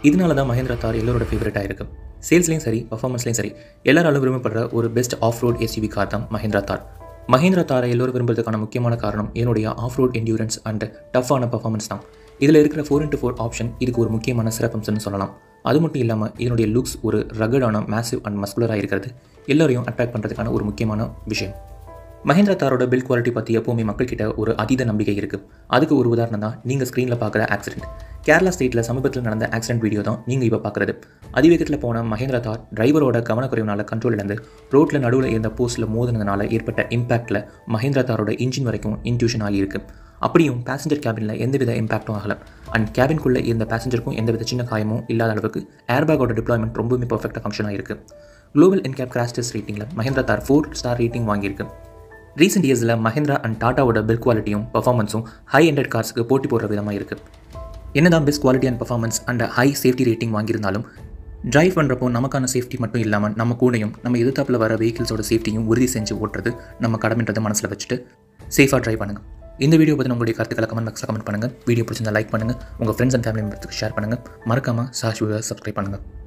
இதனால தான் மஹேந்திரா தார் எல்லோரோட ஃபேவரட்டாக இருக்குது சேல்ஸ்லேயும் சரி பர்ஃபார்மன்ஸ்லேயும் சரி எல்லாராலும் விரும்பப்படுற ஒரு best off road SUV car தான் மஹேந்திரா தார் மஹேந்திரா தாரை எல்லோரும் விரும்புறதுக்கான முக்கியமான காரணம் என்னுடைய ஆஃப் ரோட் என்டியூரன்ஸ் அண்ட் டஃப்பான பர்ஃபார்மன்ஸ் தான் இதில் இருக்கிற ஃபோர் இன்ட்டு ஃபோர் ஆப்ஷன் இதுக்கு ஒரு முக்கியமான சிறப்பம்சம்னு சொல்லலாம் அது மட்டும் இல்லாமல் இதனுடைய லுக்ஸ் ஒரு ரகடான மேசிவ் அண்ட் மஸ்குலராக இருக்கிறது எல்லாரையும் அட்ராக்ட் பண்ணுறதுக்கான ஒரு முக்கியமான விஷயம் மஹேந்திரா தாரோட பில்ட் குவாலிட்டி பற்றி எப்போவுமே மக்கள்கிட்ட ஒரு அதீத நம்பிக்கை இருக்குது அதுக்கு ஒரு உதாரணம் தான் நீங்கள் ஸ்க்ரீனில் பார்க்குற ஆக்சிடென்ட் கேரளா ஸ்டேட்டில் சமீபத்தில் நடந்த ஆக்சிடென்ட் வீடியோ தான் நீங்கள் இப்போ பார்க்குறது அதிவேகத்தில் போன மஹேந்திரா தார் டிரைவரோட கவனக்குறைவுனால கண்ட்ரோல் இழந்து ரோட்டில் நடுவில் இருந்த போஸ்ட்டில் மோதினதுனால ஏற்பட்ட இம்பாக்டில் மஹேந்திரா தாரோட இன்ஜின் வரைக்கும் இன்ட்யூஷன் ஆகியிருக்கு அப்படியும் பேசஞ்சர் கேபினில் எந்தவித இம்பாக்டும் ஆகலை அண்ட் கேபின்குள்ளே இருந்த பேசஞ்சருக்கும் எந்தவித சின்ன காயமும் இல்லாத அளவுக்கு ஏர்பேக்கோட டிப்ளாய்மெண்ட் ரொம்பவுமே பர்ஃபெக்டாக ஃபங்க்ஷன் ஆகிருக்கு குளோபல் என்கேப் கிராஷ் டெஸ்ட் ரேட்டிங்கில் Mahindra Thar four star rating வாங்கியிருக்கு ரீசெண்ட் இயர்ஸில் மஹேந்திரா அண்ட் டாட்டாவோட பில் குவாலிட்டியும் பர்ஃபார்மன்ஸும் ஹை எண்டட் கார்ஸ்க்கு போட்டி போடுற விதமாக இருக்குது என்னதான் best quality and performance and high safety rating வாங்கியிருந்தாலும் டிரைவ் பண்ணுறப்போ நமக்கான சேஃப்டி மட்டும் இல்லாமல் நம்ம கூடயும் நம்ம எதிர்த்தாப்பில் வர வெஹிக்கிள்ஸோட சேஃப்டியும் உறுதி செஞ்சு ஓட்டுறது நம்ம கடமைன்றதை மனசில் வச்சுட்டு சேஃபாக ட்ரைவ் பண்ணுங்கள் இந்த வீடியோ பற்றி உங்களுடைய கருத்துக்களை கமெண்ட் பாக்ஸில் கமெண்ட் பண்ணுங்கள் வீடியோ பிடிச்சிருந்தா லைக் பண்ணுங்கள் உங்கள் ஃப்ரெண்ட்ஸ் அண்ட் ஃபேமிலி மெம்பர்ஸ்க்கு ஷேர் பண்ணுங்கள் மறக்காமல் சாஷ் சப்ஸ்கிரைப் பண்ணுங்கள்